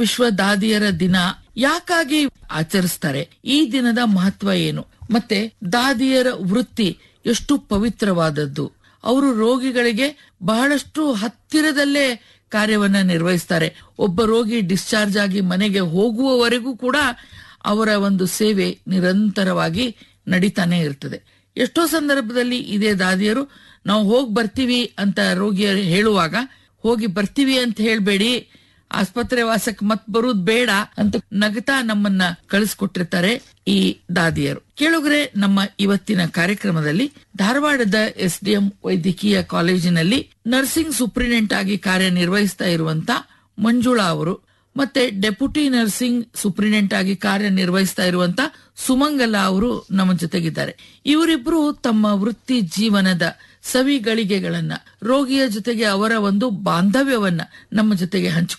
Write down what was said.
ವಿಶ್ವ ದಾದಿಯರ ದಿನ ಯಾಕಾಗಿ ಆಚರಿಸ್ತಾರೆ ಈ ದಿನದ ಮಹತ್ವ ಏನು ಮತ್ತೆ ದಾದಿಯರ ವೃತ್ತಿ ಎಷ್ಟು ಪವಿತ್ರವಾದದ್ದು ಅವರು ರೋಗಿಗಳಿಗೆ ಬಹಳಷ್ಟು ಹತ್ತಿರದಲ್ಲೇ ಕಾರ್ಯವನ್ನ ನಿರ್ವಹಿಸ್ತಾರೆ ಒಬ್ಬ ರೋಗಿ ಡಿಸ್ಚಾರ್ಜ್ ಆಗಿ ಮನೆಗೆ ಹೋಗುವವರೆಗೂ ಕೂಡ ಅವರ ಒಂದು ಸೇವೆ ನಿರಂತರವಾಗಿ ನಡೀತಾನೆ ಇರ್ತದೆ ಎಷ್ಟೋ ಸಂದರ್ಭದಲ್ಲಿ ಇದೇ ದಾದಿಯರು ನಾವು ಹೋಗಿ ಬರ್ತೀವಿ ಅಂತ ರೋಗಿಯರು ಹೇಳುವಾಗ ಹೋಗಿ ಬರ್ತೀವಿ ಅಂತ ಹೇಳ್ಬೇಡಿ ಆಸ್ಪತ್ರೆ ವಾಸಕ್ಕೆ ಮತ್ ಬರುದ್ ಬೇಡ ಅಂತ ನಗತಾ ನಮ್ಮನ್ನ ಕಳಿಸ್ಕೊಟ್ಟಿರ್ತಾರೆ ಈ ದಾದಿಯರು ಕೇಳುಗ್ರೆ ನಮ್ಮ ಇವತ್ತಿನ ಕಾರ್ಯಕ್ರಮದಲ್ಲಿ ಧಾರವಾಡದ ಎಸ್ಡಿಎಂ ವೈದ್ಯಕೀಯ ಕಾಲೇಜಿನಲ್ಲಿ ನರ್ಸಿಂಗ್ ಸೂಪ್ರಿಡೆಂಟ್ ಆಗಿ ಕಾರ್ಯನಿರ್ವಹಿಸ್ತಾ ಇರುವಂತ ಮಂಜುಳಾ ಅವರು ಮತ್ತೆ ಡೆಪ್ಯೂಟಿ ನರ್ಸಿಂಗ್ ಸೂಪ್ರಿಡೆಂಟ್ ಆಗಿ ಕಾರ್ಯನಿರ್ವಹಿಸ್ತಾ ಇರುವಂತ ಸುಮಂಗಲ ಅವರು ನಮ್ಮ ಜೊತೆಗಿದ್ದಾರೆ ಇವರಿಬ್ರು ತಮ್ಮ ವೃತ್ತಿ ಜೀವನದ ಸವಿ ಗಳಿಗೆಗಳನ್ನ ರೋಗಿಯ ಜೊತೆಗೆ ಅವರ ಒಂದು ಬಾಂಧವ್ಯವನ್ನ ನಮ್ಮ ಜೊತೆಗೆ ಹಂಚಿಕೊಳ್ಳ